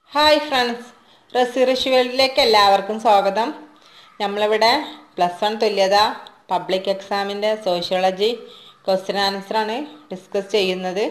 hi friends റസി റിഷ്വലിലേക്ക് എല്ലാവർക്കും സ്വാഗതം നമ്മളിവിടെ പ്ലസ് വൺ തുല്യത പബ്ലിക് എക്സാമിൻ്റെ സോഷ്യോളജി ക്വസ്റ്റ്യൻ ആൻസറാണ് ഡിസ്കസ് ചെയ്യുന്നത്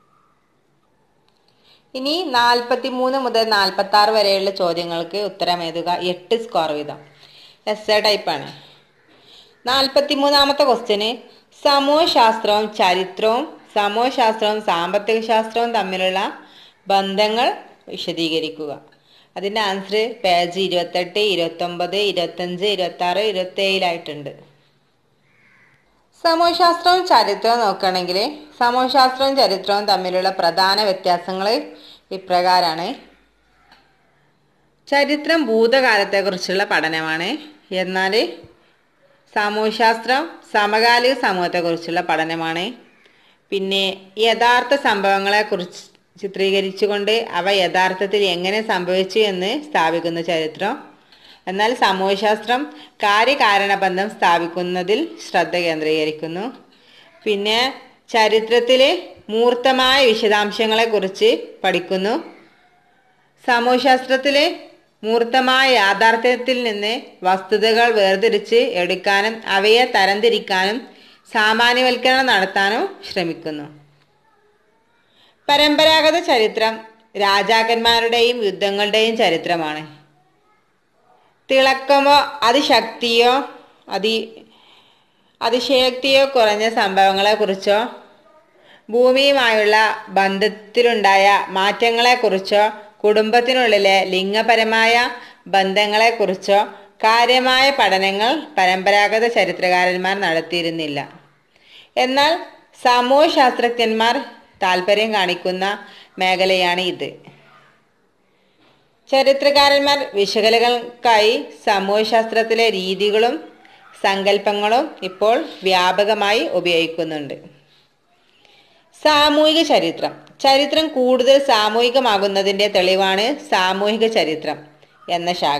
ഇനി നാൽപ്പത്തി മൂന്ന് മുതൽ നാൽപ്പത്തി ആറ് വരെയുള്ള ചോദ്യങ്ങൾക്ക് ഉത്തരം എഴുതുക എട്ട് സ്കോർ വീതം എസ് എ ടൈപ്പാണ് നാൽപ്പത്തി മൂന്നാമത്തെ ക്വസ്റ്റ്യന് സമൂഹശാസ്ത്രവും ചരിത്രവും സമൂഹശാസ്ത്രവും സാമ്പത്തിക ശാസ്ത്രവും തമ്മിലുള്ള ബന്ധങ്ങൾ വിശദീകരിക്കുക അതിൻ്റെ ആൻസർ പേജ് ഇരുപത്തെട്ട് ഇരുപത്തൊമ്പത് ഇരുപത്തഞ്ച് ഇരുപത്താറ് ഇരുപത്തേഴിലായിട്ടുണ്ട് സമൂഹശാസ്ത്രവും ചരിത്രവും നോക്കുകയാണെങ്കിൽ സമൂഹശാസ്ത്രവും ചരിത്രവും തമ്മിലുള്ള പ്രധാന വ്യത്യാസങ്ങൾ ഇപ്രകാരമാണ് ചരിത്രം ഭൂതകാലത്തെക്കുറിച്ചുള്ള പഠനമാണ് എന്നാൽ സാമൂഹ്യശാസ്ത്രം സമകാലിക സമൂഹത്തെക്കുറിച്ചുള്ള പഠനമാണ് പിന്നെ യഥാർത്ഥ സംഭവങ്ങളെക്കുറിച്ച് ചിത്രീകരിച്ചുകൊണ്ട് അവ യഥാർത്ഥത്തിൽ എങ്ങനെ സംഭവിച്ചു എന്ന് സ്ഥാപിക്കുന്ന ചരിത്രം എന്നാൽ സമൂഹശാസ്ത്രം കാര്യകാരണബന്ധം സ്ഥാപിക്കുന്നതിൽ ശ്രദ്ധ കേന്ദ്രീകരിക്കുന്നു പിന്നെ ചരിത്രത്തിലെ മൂർത്തമായ വിശദാംശങ്ങളെക്കുറിച്ച് പഠിക്കുന്നു സമൂഹശാസ്ത്രത്തിലെ മൂർത്തമായ യാഥാർത്ഥ്യത്തിൽ നിന്ന് വസ്തുതകൾ വേർതിരിച്ച് എടുക്കാനും അവയെ തരംതിരിക്കാനും സാമാന്യവൽക്കരണം നടത്താനും ശ്രമിക്കുന്നു പരമ്പരാഗത ചരിത്രം രാജാക്കന്മാരുടെയും യുദ്ധങ്ങളുടെയും ചരിത്രമാണ് തിളക്കമോ അതിശക്തിയോ അതി അതിശയോക്തിയോ കുറഞ്ഞ സംഭവങ്ങളെക്കുറിച്ചോ ഭൂമിയുമായുള്ള ബന്ധത്തിലുണ്ടായ മാറ്റങ്ങളെക്കുറിച്ചോ കുടുംബത്തിനുള്ളിലെ ലിംഗപരമായ ബന്ധങ്ങളെക്കുറിച്ചോ കാര്യമായ പഠനങ്ങൾ പരമ്പരാഗത ചരിത്രകാരന്മാർ നടത്തിയിരുന്നില്ല എന്നാൽ സമൂഹശാസ്ത്രജ്ഞന്മാർ താല്പര്യം കാണിക്കുന്ന മേഖലയാണ് ഇത് ചരിത്രകാരന്മാർ വിശകലനങ്ങൾക്കായി സമൂഹശാസ്ത്രത്തിലെ രീതികളും സങ്കല്പങ്ങളും ഇപ്പോൾ വ്യാപകമായി ഉപയോഗിക്കുന്നുണ്ട് സാമൂഹിക ചരിത്രം ചരിത്രം കൂടുതൽ സാമൂഹികമാകുന്നതിൻ്റെ തെളിവാണ് സാമൂഹിക ചരിത്രം എന്ന ശാഖ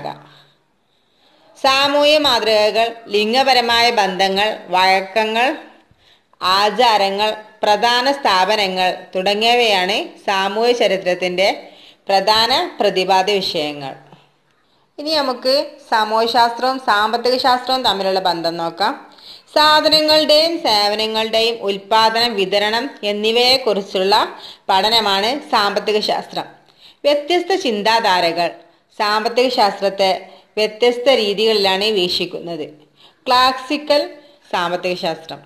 സാമൂഹിക മാതൃകകൾ ലിംഗപരമായ ബന്ധങ്ങൾ വഴക്കങ്ങൾ ആചാരങ്ങൾ പ്രധാന സ്ഥാപനങ്ങൾ തുടങ്ങിയവയാണ് സാമൂഹ്യ ചരിത്രത്തിൻ്റെ പ്രധാന പ്രതിപാദ്യ വിഷയങ്ങൾ ഇനി നമുക്ക് സാമൂഹ്യശാസ്ത്രവും സാമ്പത്തിക ശാസ്ത്രവും തമ്മിലുള്ള ബന്ധം നോക്കാം സാധനങ്ങളുടെയും സേവനങ്ങളുടെയും ഉൽപാദനം വിതരണം എന്നിവയെക്കുറിച്ചുള്ള പഠനമാണ് സാമ്പത്തിക ശാസ്ത്രം വ്യത്യസ്ത ചിന്താധാരകൾ സാമ്പത്തിക ശാസ്ത്രത്തെ വ്യത്യസ്ത രീതികളിലാണ് വീക്ഷിക്കുന്നത് ക്ലാസിക്കൽ സാമ്പത്തിക ശാസ്ത്രം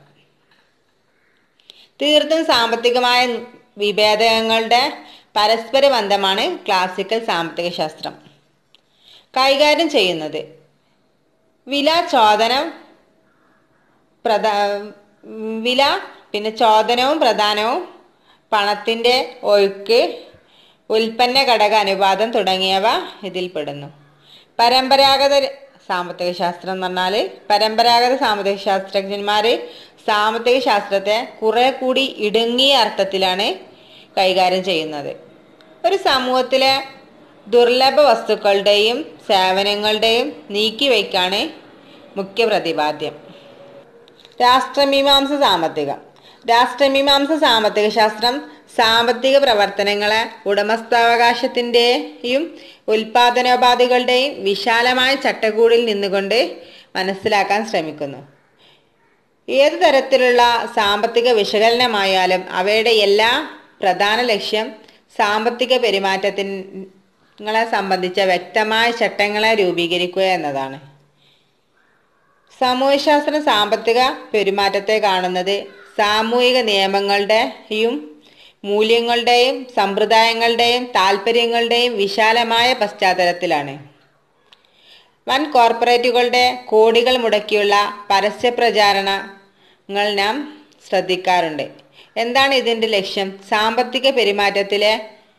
തീർത്തും സാമ്പത്തികമായ വിഭേദങ്ങളുടെ പരസ്പര ബന്ധമാണ് ക്ലാസിക്കൽ സാമ്പത്തിക ശാസ്ത്രം കൈകാര്യം ചെയ്യുന്നത് വില ചോദനം പ്രധാ വില പിന്നെ ചോദനവും പ്രധാനവും പണത്തിൻ്റെ ഒഴുക്ക് ഉൽപ്പന്ന ഘടക അനുപാതം തുടങ്ങിയവ ഇതിൽപ്പെടുന്നു പരമ്പരാഗത സാമ്പത്തിക ശാസ്ത്രം എന്ന് പറഞ്ഞാൽ പരമ്പരാഗത സാമ്പത്തിക ശാസ്ത്രജ്ഞന്മാർ സാമ്പത്തിക ശാസ്ത്രത്തെ കുറെ കൂടി ഇടുങ്ങിയ അർത്ഥത്തിലാണ് കൈകാര്യം ചെയ്യുന്നത് ഒരു സമൂഹത്തിലെ ദുർലഭ വസ്തുക്കളുടെയും സേവനങ്ങളുടെയും നീക്കിവയ്ക്കാണ് മുഖ്യ പ്രതിപാദ്യം രാഷ്ട്രമീമാംസ സാമ്പത്തികം രാഷ്ട്രമീമാംസ സാമ്പത്തിക ശാസ്ത്രം സാമ്പത്തിക പ്രവർത്തനങ്ങളെ ഉടമസ്ഥാവകാശത്തിൻ്റെയും ഉൽപാദനോപാധികളുടെയും വിശാലമായ ചട്ടക്കൂടിൽ നിന്നുകൊണ്ട് മനസ്സിലാക്കാൻ ശ്രമിക്കുന്നു ഏതു തരത്തിലുള്ള സാമ്പത്തിക വിശകലനമായാലും അവയുടെ എല്ലാ പ്രധാന ലക്ഷ്യം സാമ്പത്തിക പെരുമാറ്റത്തിങ്ങളെ സംബന്ധിച്ച വ്യക്തമായ ചട്ടങ്ങളെ രൂപീകരിക്കുക എന്നതാണ് സാമൂഹ്യശാസ്ത്രം സാമ്പത്തിക പെരുമാറ്റത്തെ കാണുന്നത് സാമൂഹിക നിയമങ്ങളുടെയും മൂല്യങ്ങളുടെയും സമ്പ്രദായങ്ങളുടെയും താല്പര്യങ്ങളുടെയും വിശാലമായ പശ്ചാത്തലത്തിലാണ് വൻ കോർപ്പറേറ്റുകളുടെ കോടികൾ മുടക്കിയുള്ള പരസ്യ പ്രചാരണങ്ങൾ നാം ശ്രദ്ധിക്കാറുണ്ട് എന്താണ് ഇതിൻ്റെ ലക്ഷ്യം സാമ്പത്തിക പെരുമാറ്റത്തിലെ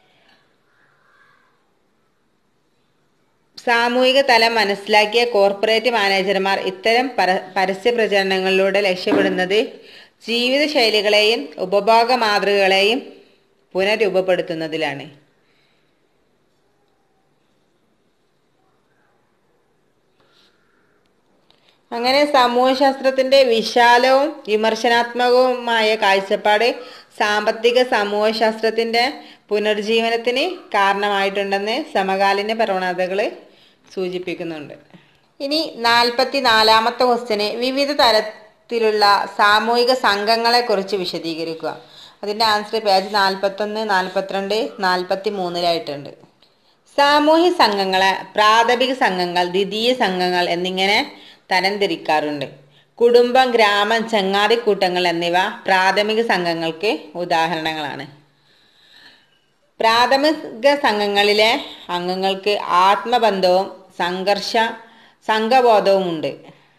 സാമൂഹിക തലം മനസ്സിലാക്കിയ കോർപ്പറേറ്റ് മാനേജർമാർ ഇത്തരം പര പരസ്യ പ്രചരണങ്ങളിലൂടെ ലക്ഷ്യപ്പെടുന്നത് ജീവിതശൈലികളെയും ഉപഭോഗ മാതൃകകളെയും പുനരൂപപ്പെടുത്തുന്നതിലാണ് അങ്ങനെ സമൂഹശാസ്ത്രത്തിന്റെ വിശാലവും വിമർശനാത്മകവുമായ കാഴ്ചപ്പാട് സാമ്പത്തിക സമൂഹശാസ്ത്രത്തിന്റെ പുനർജീവനത്തിന് കാരണമായിട്ടുണ്ടെന്ന് സമകാലീന പ്രവണതകൾ സൂചിപ്പിക്കുന്നുണ്ട് ഇനി നാൽപ്പത്തി നാലാമത്തെ ക്വസ്റ്റ്യന് വിവിധ തരത്തിലുള്ള സാമൂഹിക സംഘങ്ങളെ കുറിച്ച് വിശദീകരിക്കുക അതിന്റെ ആൻസർ പേജ് നാൽപ്പത്തൊന്ന് നാൽപ്പത്തിരണ്ട് നാൽപ്പത്തി മൂന്നിലായിട്ടുണ്ട് സാമൂഹ്യ സംഘങ്ങളെ പ്രാഥമിക സംഘങ്ങൾ ദ്വിതീയ സംഘങ്ങൾ എന്നിങ്ങനെ തരംതിരിക്കാറുണ്ട് കുടുംബം ഗ്രാമം ചങ്ങാതിക്കൂട്ടങ്ങൾ എന്നിവ പ്രാഥമിക സംഘങ്ങൾക്ക് ഉദാഹരണങ്ങളാണ് പ്രാഥമിക സംഘങ്ങളിലെ അംഗങ്ങൾക്ക് ആത്മബന്ധവും സംഘർഷ സംഘബോധവുമുണ്ട്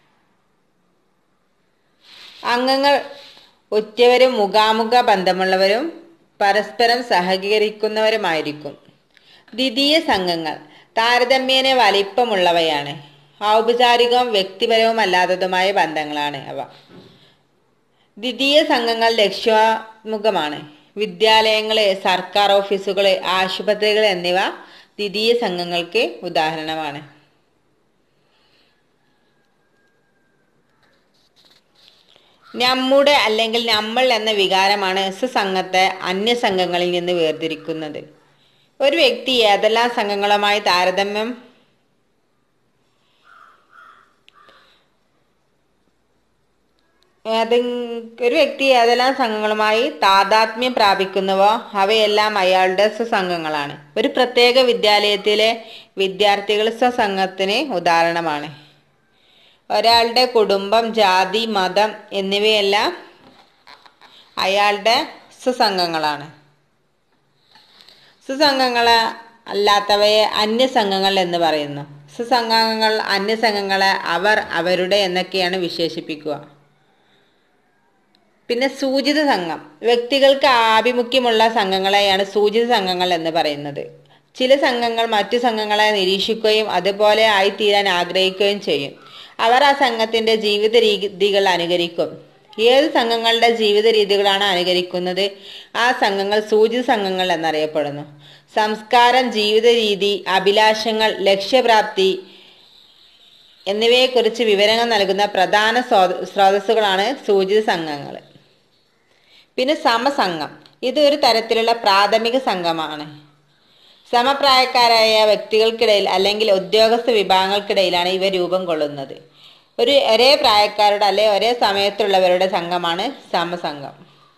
അംഗങ്ങൾ ഒറ്റവരും മുഖാമുഖ ബന്ധമുള്ളവരും പരസ്പരം സഹകരിക്കുന്നവരുമായിരിക്കും ദ്വിതീയ സംഘങ്ങൾ താരതമ്യേന വലിപ്പമുള്ളവയാണ് ഔപചാരികവും വ്യക്തിപരവും അല്ലാത്തതുമായ ബന്ധങ്ങളാണ് അവ ദ്വിതീയ സംഘങ്ങൾ ലക്ഷ്യാമുഖമാണ് വിദ്യാലയങ്ങള് സർക്കാർ ഓഫീസുകള് ആശുപത്രികൾ എന്നിവ ദ്വിതീയ സംഘങ്ങൾക്ക് ഉദാഹരണമാണ് നമ്മുടെ അല്ലെങ്കിൽ നമ്മൾ എന്ന വികാരമാണ് സംഘത്തെ അന്യസംഘങ്ങളിൽ നിന്ന് വേർതിരിക്കുന്നത് ഒരു വ്യക്തി ഏതെല്ലാം സംഘങ്ങളുമായി താരതമ്യം ഒരു വ്യക്തി ഏതെല്ലാം സംഘങ്ങളുമായി താതാത്മ്യം പ്രാപിക്കുന്നുവോ അവയെല്ലാം അയാളുടെ സ്വസംഘങ്ങളാണ് ഒരു പ്രത്യേക വിദ്യാലയത്തിലെ വിദ്യാർത്ഥികൾ സ്വസംഘത്തിന് ഉദാഹരണമാണ് ഒരാളുടെ കുടുംബം ജാതി മതം എന്നിവയെല്ലാം അയാളുടെ സുസംഘങ്ങളാണ് സുസംഘങ്ങളെ അല്ലാത്തവയെ അന്യസംഘങ്ങൾ എന്ന് പറയുന്നു സുസംഘങ്ങൾ അന്യസംഘങ്ങളെ അവർ അവരുടെ എന്നൊക്കെയാണ് വിശേഷിപ്പിക്കുക പിന്നെ സൂചിത സംഘം വ്യക്തികൾക്ക് ആഭിമുഖ്യമുള്ള സംഘങ്ങളെയാണ് സൂചിത സംഘങ്ങൾ എന്ന് പറയുന്നത് ചില സംഘങ്ങൾ മറ്റു സംഘങ്ങളെ നിരീക്ഷിക്കുകയും അതുപോലെ ആയിത്തീരാൻ ആഗ്രഹിക്കുകയും ചെയ്യും അവർ ആ സംഘത്തിന്റെ ജീവിത രീതികൾ അനുകരിക്കും ഏത് സംഘങ്ങളുടെ ജീവിത രീതികളാണ് അനുകരിക്കുന്നത് ആ സംഘങ്ങൾ സൂചിത സംഘങ്ങൾ എന്നറിയപ്പെടുന്നു സംസ്കാരം ജീവിത രീതി അഭിലാഷങ്ങൾ ലക്ഷ്യപ്രാപ്തി എന്നിവയെക്കുറിച്ച് വിവരങ്ങൾ നൽകുന്ന പ്രധാന സ്രോതസ്സുകളാണ് സൂചിത സംഘങ്ങൾ പിന്നെ സമസംഘം ഇത് ഒരു തരത്തിലുള്ള പ്രാഥമിക സംഘമാണ് സമപ്രായക്കാരായ വ്യക്തികൾക്കിടയിൽ അല്ലെങ്കിൽ ഉദ്യോഗസ്ഥ വിഭാഗങ്ങൾക്കിടയിലാണ് ഇവ രൂപം കൊള്ളുന്നത് ഒരു ഒരേ പ്രായക്കാരുടെ അല്ലെ ഒരേ സമയത്തുള്ളവരുടെ സംഘമാണ് സമസംഘം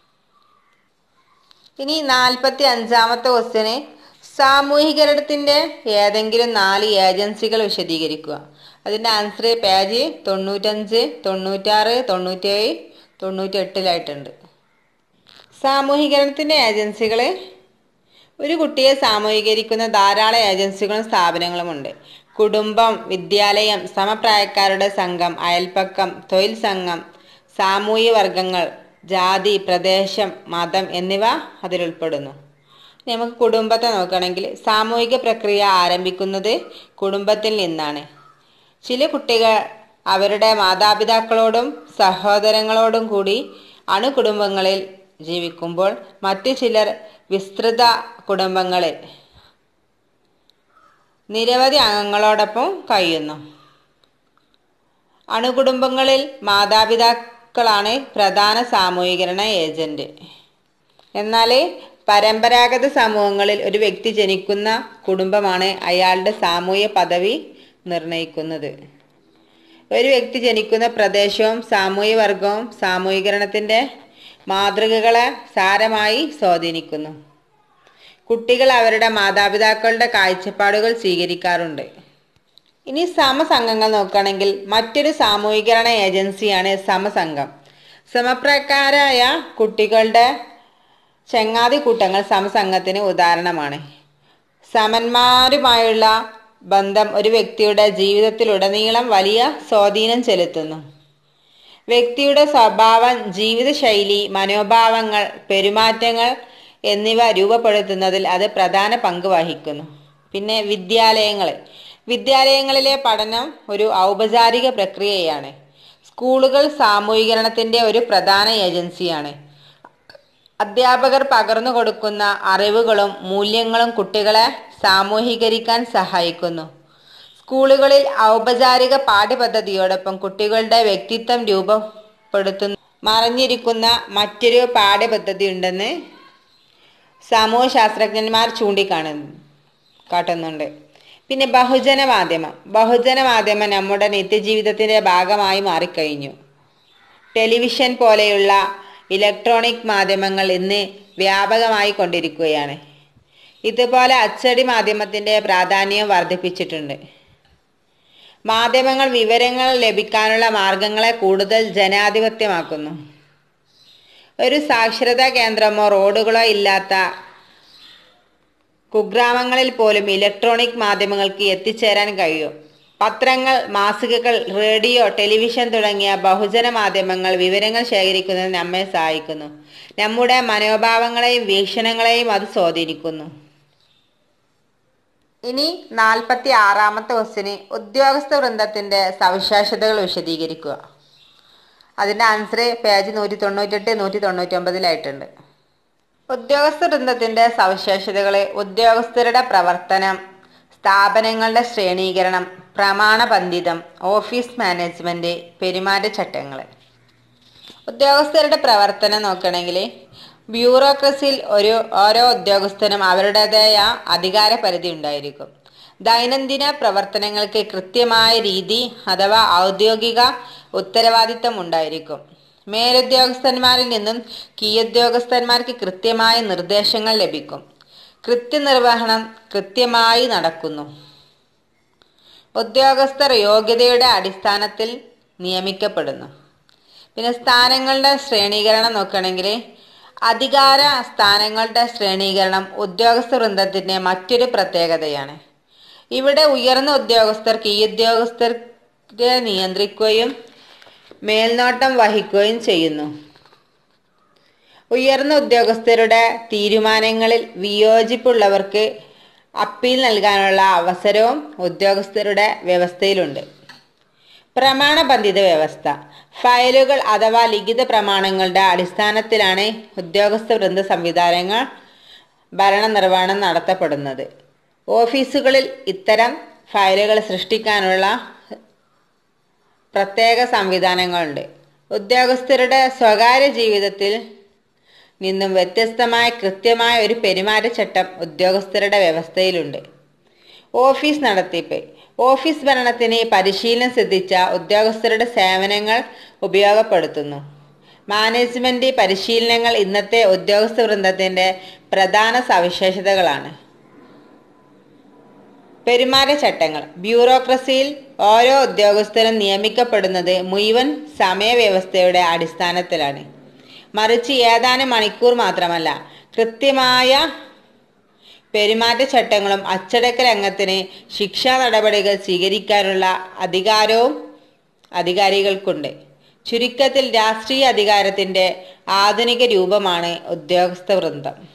ഇനി നാൽപ്പത്തി അഞ്ചാമത്തെ ക്വസ്റ്റ്യന് സാമൂഹികരണത്തിന്റെ ഏതെങ്കിലും നാല് ഏജൻസികൾ വിശദീകരിക്കുക അതിന്റെ ആൻസർ പേജ് തൊണ്ണൂറ്റഞ്ച് തൊണ്ണൂറ്റാറ് തൊണ്ണൂറ്റേഴ് തൊണ്ണൂറ്റി എട്ടിലായിട്ടുണ്ട് സാമൂഹികരണത്തിന്റെ ഏജൻസികള് ഒരു കുട്ടിയെ സാമൂഹീകരിക്കുന്ന ധാരാളം ഏജൻസികളും സ്ഥാപനങ്ങളുമുണ്ട് കുടുംബം വിദ്യാലയം സമപ്രായക്കാരുടെ സംഘം അയൽപ്പക്കം തൊഴിൽ സംഘം സാമൂഹ്യ വർഗങ്ങൾ ജാതി പ്രദേശം മതം എന്നിവ അതിലുൾപ്പെടുന്നു നമുക്ക് കുടുംബത്തെ നോക്കുകയാണെങ്കിൽ സാമൂഹിക പ്രക്രിയ ആരംഭിക്കുന്നത് കുടുംബത്തിൽ നിന്നാണ് ചില കുട്ടികൾ അവരുടെ മാതാപിതാക്കളോടും സഹോദരങ്ങളോടും കൂടി അണുകുടുംബങ്ങളിൽ ജീവിക്കുമ്പോൾ മറ്റു ചിലർ വിസ്തൃത കുടുംബങ്ങളിൽ നിരവധി അംഗങ്ങളോടൊപ്പം കഴിയുന്നു അണുകുടുംബങ്ങളിൽ മാതാപിതാക്കളാണ് പ്രധാന സാമൂഹീകരണ ഏജന്റ് എന്നാൽ പരമ്പരാഗത സമൂഹങ്ങളിൽ ഒരു വ്യക്തി ജനിക്കുന്ന കുടുംബമാണ് അയാളുടെ സാമൂഹ്യ പദവി നിർണയിക്കുന്നത് ഒരു വ്യക്തി ജനിക്കുന്ന പ്രദേശവും സാമൂഹ്യ വർഗവും സാമൂഹീകരണത്തിന്റെ മാതൃകകളെ സാരമായി സ്വാധീനിക്കുന്നു കുട്ടികൾ അവരുടെ മാതാപിതാക്കളുടെ കാഴ്ചപ്പാടുകൾ സ്വീകരിക്കാറുണ്ട് ഇനി സമസംഘങ്ങൾ നോക്കുകയാണെങ്കിൽ മറ്റൊരു സാമൂഹികരണ ഏജൻസിയാണ് സമസംഘം സമപ്രക്കാരായ കുട്ടികളുടെ ചങ്ങാതി കൂട്ടങ്ങൾ സമസംഘത്തിന് ഉദാഹരണമാണ് സമന്മാരുമായുള്ള ബന്ധം ഒരു വ്യക്തിയുടെ ജീവിതത്തിലുടനീളം വലിയ സ്വാധീനം ചെലുത്തുന്നു വ്യക്തിയുടെ സ്വഭാവം ജീവിതശൈലി മനോഭാവങ്ങൾ പെരുമാറ്റങ്ങൾ എന്നിവ രൂപപ്പെടുത്തുന്നതിൽ അത് പ്രധാന പങ്ക് വഹിക്കുന്നു പിന്നെ വിദ്യാലയങ്ങൾ വിദ്യാലയങ്ങളിലെ പഠനം ഒരു ഔപചാരിക പ്രക്രിയയാണ് സ്കൂളുകൾ സാമൂഹീകരണത്തിന്റെ ഒരു പ്രധാന ഏജൻസിയാണ് അധ്യാപകർ പകർന്നു കൊടുക്കുന്ന അറിവുകളും മൂല്യങ്ങളും കുട്ടികളെ സാമൂഹീകരിക്കാൻ സഹായിക്കുന്നു സ്കൂളുകളിൽ ഔപചാരിക പാഠ്യപദ്ധതിയോടൊപ്പം കുട്ടികളുടെ വ്യക്തിത്വം രൂപപ്പെടുത്തുന്ന മറഞ്ഞിരിക്കുന്ന മറ്റൊരു പാഠ്യപദ്ധതി ഉണ്ടെന്ന് സമൂഹശാസ്ത്രജ്ഞന്മാർ ചൂണ്ടിക്കാണുന്നു കാട്ടുന്നുണ്ട് പിന്നെ ബഹുജന മാധ്യമം ബഹുജന മാധ്യമം നമ്മുടെ നിത്യജീവിതത്തിൻ്റെ ഭാഗമായി മാറിക്കഴിഞ്ഞു ടെലിവിഷൻ പോലെയുള്ള ഇലക്ട്രോണിക് മാധ്യമങ്ങൾ ഇന്ന് വ്യാപകമായി കൊണ്ടിരിക്കുകയാണ് ഇതുപോലെ അച്ചടി മാധ്യമത്തിൻ്റെ പ്രാധാന്യം വർദ്ധിപ്പിച്ചിട്ടുണ്ട് മാധ്യമങ്ങൾ വിവരങ്ങൾ ലഭിക്കാനുള്ള മാർഗങ്ങളെ കൂടുതൽ ജനാധിപത്യമാക്കുന്നു ഒരു സാക്ഷരതാ കേന്ദ്രമോ റോഡുകളോ ഇല്ലാത്ത കുഗ്രാമങ്ങളിൽ പോലും ഇലക്ട്രോണിക് മാധ്യമങ്ങൾക്ക് എത്തിച്ചേരാൻ കഴിയും പത്രങ്ങൾ മാസികകൾ റേഡിയോ ടെലിവിഷൻ തുടങ്ങിയ ബഹുജന മാധ്യമങ്ങൾ വിവരങ്ങൾ ശേഖരിക്കുന്നതിന് നമ്മെ സഹായിക്കുന്നു നമ്മുടെ മനോഭാവങ്ങളെയും വീക്ഷണങ്ങളെയും അത് സ്വാധീനിക്കുന്നു ഇനി നാൽപ്പത്തി ആറാമത്തെ ക്വസ്റ്റിന് ഉദ്യോഗസ്ഥ വൃന്ദത്തിന്റെ സവിശേഷതകൾ വിശദീകരിക്കുക അതിന്റെ ആൻസർ പേജ് നൂറ്റി തൊണ്ണൂറ്റെട്ട് നൂറ്റി തൊണ്ണൂറ്റി ഒമ്പതിലായിട്ടുണ്ട് ഉദ്യോഗസ്ഥ വൃന്ദത്തിന്റെ സവിശേഷതകളെ ഉദ്യോഗസ്ഥരുടെ പ്രവർത്തനം സ്ഥാപനങ്ങളുടെ ശ്രേണീകരണം പ്രമാണബന്ധിതം ഓഫീസ് മാനേജ്മെന്റ് പെരുമാറ്റച്ചട്ടങ്ങൾ ഉദ്യോഗസ്ഥരുടെ പ്രവർത്തനം നോക്കണമെങ്കിൽ ബ്യൂറോക്രസിയിൽ ഒരു ഓരോ ഉദ്യോഗസ്ഥനും അവരുടേതായ അധികാര പരിധി ഉണ്ടായിരിക്കും ദൈനംദിന പ്രവർത്തനങ്ങൾക്ക് കൃത്യമായ രീതി അഥവാ ഔദ്യോഗിക ഉത്തരവാദിത്തം ഉണ്ടായിരിക്കും മേലുദ്യോഗസ്ഥന്മാരിൽ നിന്നും കീഴുദ്യോഗസ്ഥന്മാർക്ക് കൃത്യമായ നിർദ്ദേശങ്ങൾ ലഭിക്കും കൃത്യനിർവഹണം കൃത്യമായി നടക്കുന്നു ഉദ്യോഗസ്ഥർ യോഗ്യതയുടെ അടിസ്ഥാനത്തിൽ നിയമിക്കപ്പെടുന്നു പിന്നെ സ്ഥാനങ്ങളുടെ ശ്രേണീകരണം നോക്കുകയാണെങ്കിൽ അധികാര സ്ഥാനങ്ങളുടെ ശ്രേണീകരണം ഉദ്യോഗസ്ഥ വൃന്ദത്തിൻ്റെ മറ്റൊരു പ്രത്യേകതയാണ് ഇവിടെ ഉയർന്ന ഉദ്യോഗസ്ഥർ കീഴുദ്യോഗസ്ഥരെ നിയന്ത്രിക്കുകയും മേൽനോട്ടം വഹിക്കുകയും ചെയ്യുന്നു ഉയർന്ന ഉദ്യോഗസ്ഥരുടെ തീരുമാനങ്ങളിൽ വിയോജിപ്പുള്ളവർക്ക് അപ്പീൽ നൽകാനുള്ള അവസരവും ഉദ്യോഗസ്ഥരുടെ വ്യവസ്ഥയിലുണ്ട് പ്രമാണബന്ധിത വ്യവസ്ഥ ഫയലുകൾ അഥവാ ലിഖിത പ്രമാണങ്ങളുടെ അടിസ്ഥാനത്തിലാണ് ഉദ്യോഗസ്ഥ വൃന്ദ സംവിധാനങ്ങൾ ഭരണനിർവഹണം നടത്തപ്പെടുന്നത് ഓഫീസുകളിൽ ഇത്തരം ഫയലുകൾ സൃഷ്ടിക്കാനുള്ള പ്രത്യേക സംവിധാനങ്ങളുണ്ട് ഉദ്യോഗസ്ഥരുടെ സ്വകാര്യ ജീവിതത്തിൽ നിന്നും വ്യത്യസ്തമായ കൃത്യമായ ഒരു പെരുമാറ്റച്ചട്ടം ഉദ്യോഗസ്ഥരുടെ വ്യവസ്ഥയിലുണ്ട് ഓഫീസ് നടത്തിപ്പ് ഓഫീസ് ഭരണത്തിന് പരിശീലനം സിദ്ധിച്ച ഉദ്യോഗസ്ഥരുടെ സേവനങ്ങൾ ഉപയോഗപ്പെടുത്തുന്നു മാനേജ്മെന്റ് പരിശീലനങ്ങൾ ഇന്നത്തെ ഉദ്യോഗസ്ഥ വൃന്ദത്തിന്റെ പ്രധാന സവിശേഷതകളാണ് പെരുമാറ്റച്ചട്ടങ്ങൾ ബ്യൂറോക്രസിയിൽ ഓരോ ഉദ്യോഗസ്ഥരും നിയമിക്കപ്പെടുന്നത് മുഴുവൻ സമയവ്യവസ്ഥയുടെ അടിസ്ഥാനത്തിലാണ് മറിച്ച് ഏതാനും മണിക്കൂർ മാത്രമല്ല കൃത്യമായ പെരുമാറ്റച്ചട്ടങ്ങളും അച്ചടക്ക രംഗത്തിന് ശിക്ഷാ നടപടികൾ സ്വീകരിക്കാനുള്ള അധികാരവും അധികാരികൾക്കുണ്ട് ചുരുക്കത്തിൽ രാഷ്ട്രീയ അധികാരത്തിന്റെ ആധുനിക രൂപമാണ് ഉദ്യോഗസ്ഥ വൃന്ദം